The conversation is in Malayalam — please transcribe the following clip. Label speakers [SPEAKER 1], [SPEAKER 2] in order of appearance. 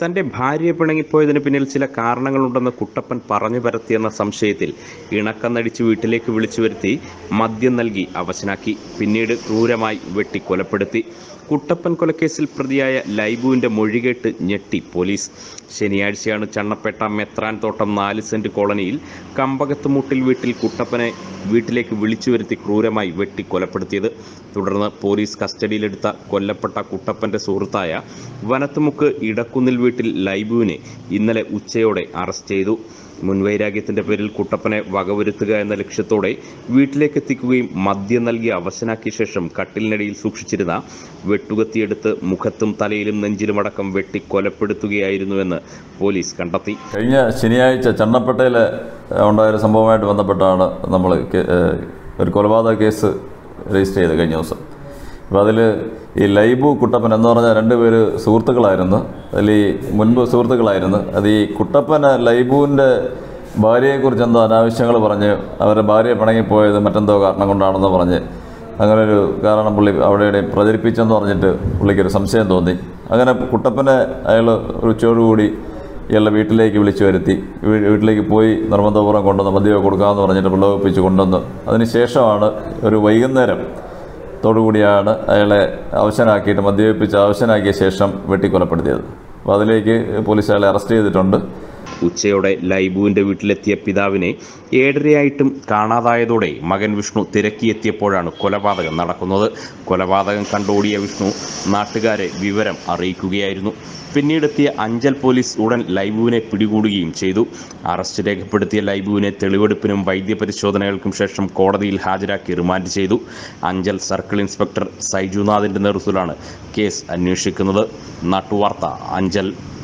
[SPEAKER 1] തന്റെ ഭാര്യ പിണങ്ങിപ്പോയതിന് പിന്നിൽ ചില കാരണങ്ങളുണ്ടെന്ന് കുട്ടപ്പൻ പറഞ്ഞു പരത്തിയെന്ന സംശയത്തിൽ ഇണക്കന്നടിച്ച് വീട്ടിലേക്ക് വിളിച്ചു വരുത്തി മദ്യം നൽകി അവശനാക്കി പിന്നീട് ക്രൂരമായി വെട്ടി കൊലപ്പെടുത്തി കുട്ടപ്പൻ കൊലക്കേസിൽ പ്രതിയായ ലൈബുവിന്റെ മൊഴികേട്ട് ഞെട്ടി പോലീസ് ശനിയാഴ്ചയാണ് ചണ്ണപ്പേട്ട മെത്രാൻ തോട്ടം നാല് സെന്റ് കോളനിയിൽ കമ്പകത്തുമുട്ടിൽ വീട്ടിൽ കുട്ടപ്പനെ വീട്ടിലേക്ക് വിളിച്ചു വരുത്തി ക്രൂരമായി വെട്ടി കൊലപ്പെടുത്തിയത് തുടർന്ന് പോലീസ് കസ്റ്റഡിയിലെടുത്ത കൊല്ലപ്പെട്ട കുട്ടപ്പന്റെ സുഹൃത്തായ വനത്തുമുക്ക് ഇടക്കുന്നിൽ വീട്ടിൽ ലൈബുവിനെ ഇന്നലെ ഉച്ചയോടെ അറസ്റ്റ് ചെയ്തു മുൻവൈരാഗ്യത്തിന്റെ പേരിൽ കുട്ടപ്പനെ വകവരുത്തുക എന്ന ലക്ഷ്യത്തോടെ വീട്ടിലേക്ക് എത്തിക്കുകയും മദ്യം നൽകി അവശനാക്കിയ ശേഷം കട്ടിലിനടിയിൽ സൂക്ഷിച്ചിരുന്ന വെട്ടുകത്തിയെടുത്ത് മുഖത്തും തലയിലും നെഞ്ചിലുമടക്കം വെട്ടി കൊലപ്പെടുത്തുകയായിരുന്നുവെന്ന് പോലീസ് കണ്ടെത്തി
[SPEAKER 2] കഴിഞ്ഞ ശനിയാഴ്ച ചണ്ണപ്പേട്ടയിൽ ഉണ്ടായൊരു സംഭവമായിട്ട് ബന്ധപ്പെട്ടാണ് നമ്മൾ കേ- ഏഹ് ഒരു കൊലപാതക കേസ് രജിസ്റ്റർ ചെയ്തത് കഴിഞ്ഞ ദിവസം അപ്പോൾ അതിൽ ഈ ലൈബു കുട്ടപ്പൻ എന്ന് പറഞ്ഞ രണ്ട് പേര് സുഹൃത്തുക്കളായിരുന്നു അതിൽ ഈ മുൻപ് സുഹൃത്തുക്കളായിരുന്നു അത് ഈ കുട്ടപ്പൻ ലൈബുവിൻ്റെ ഭാര്യയെക്കുറിച്ച് എന്തോ അനാവശ്യങ്ങൾ പറഞ്ഞ് അവരുടെ ഭാര്യ പിണങ്ങിപ്പോയത് മറ്റെന്തോ കാരണം കൊണ്ടാണെന്ന് പറഞ്ഞ് അങ്ങനെ ഒരു കാരണം പുള്ളി അവിടെ ഇവിടെയും പ്രചരിപ്പിച്ചെന്ന് പറഞ്ഞിട്ട് പുള്ളിക്കൊരു സംശയം തോന്നി അങ്ങനെ കുട്ടപ്പനെ അയാൾ ഒരു ഉച്ചയോടുകൂടി ഇയാളുടെ വീട്ടിലേക്ക് വിളിച്ചു വരുത്തി വീ- വീട്ടിലേക്ക് പോയി നിർബന്ധപൂർവ്വം കൊണ്ടുവന്ന് മദ്യമൊക്കെ കൊടുക്കാമെന്ന് പറഞ്ഞിട്ട് പ്രലോഭിപ്പിച്ച് കൊണ്ടുവന്ന് അതിന് ശേഷമാണ് ഒരു വൈകുന്നേരം തോടുകൂടിയാണ് അയാളെ അവശനാക്കിയിട്ട് മദ്യപിപ്പിച്ച് അവശനാക്കിയ ശേഷം വെട്ടിക്കൊലപ്പെടുത്തിയത് അപ്പോൾ അതിലേക്ക് പോലീസ് അയാളെ അറസ്റ്റ് ചെയ്തിട്ടുണ്ട്
[SPEAKER 1] ഉച്ചയോടെ ലൈബുവിന്റെ വീട്ടിലെത്തിയ പിതാവിനെ ഏഴരയായിട്ടും കാണാതായതോടെ മകൻ വിഷ്ണു തിരക്കിയെത്തിയപ്പോഴാണ് കൊലപാതകം നടക്കുന്നത് കൊലപാതകം കണ്ടോടിയ വിഷ്ണു നാട്ടുകാരെ വിവരം അറിയിക്കുകയായിരുന്നു പിന്നീടെത്തിയ അഞ്ചൽ പോലീസ് ഉടൻ ലൈബുവിനെ പിടികൂടുകയും ചെയ്തു അറസ്റ്റ് രേഖപ്പെടുത്തിയ ലൈബുവിനെ തെളിവെടുപ്പിനും വൈദ്യപരിശോധനകൾക്കും ശേഷം കോടതിയിൽ ഹാജരാക്കി റിമാൻഡ് ചെയ്തു അഞ്ചൽ സർക്കിൾ ഇൻസ്പെക്ടർ സൈജുനാഥിന്റെ നേതൃത്വത്തിലാണ് കേസ് അന്വേഷിക്കുന്നത് നാട്ടുവാർത്ത അഞ്ചൽ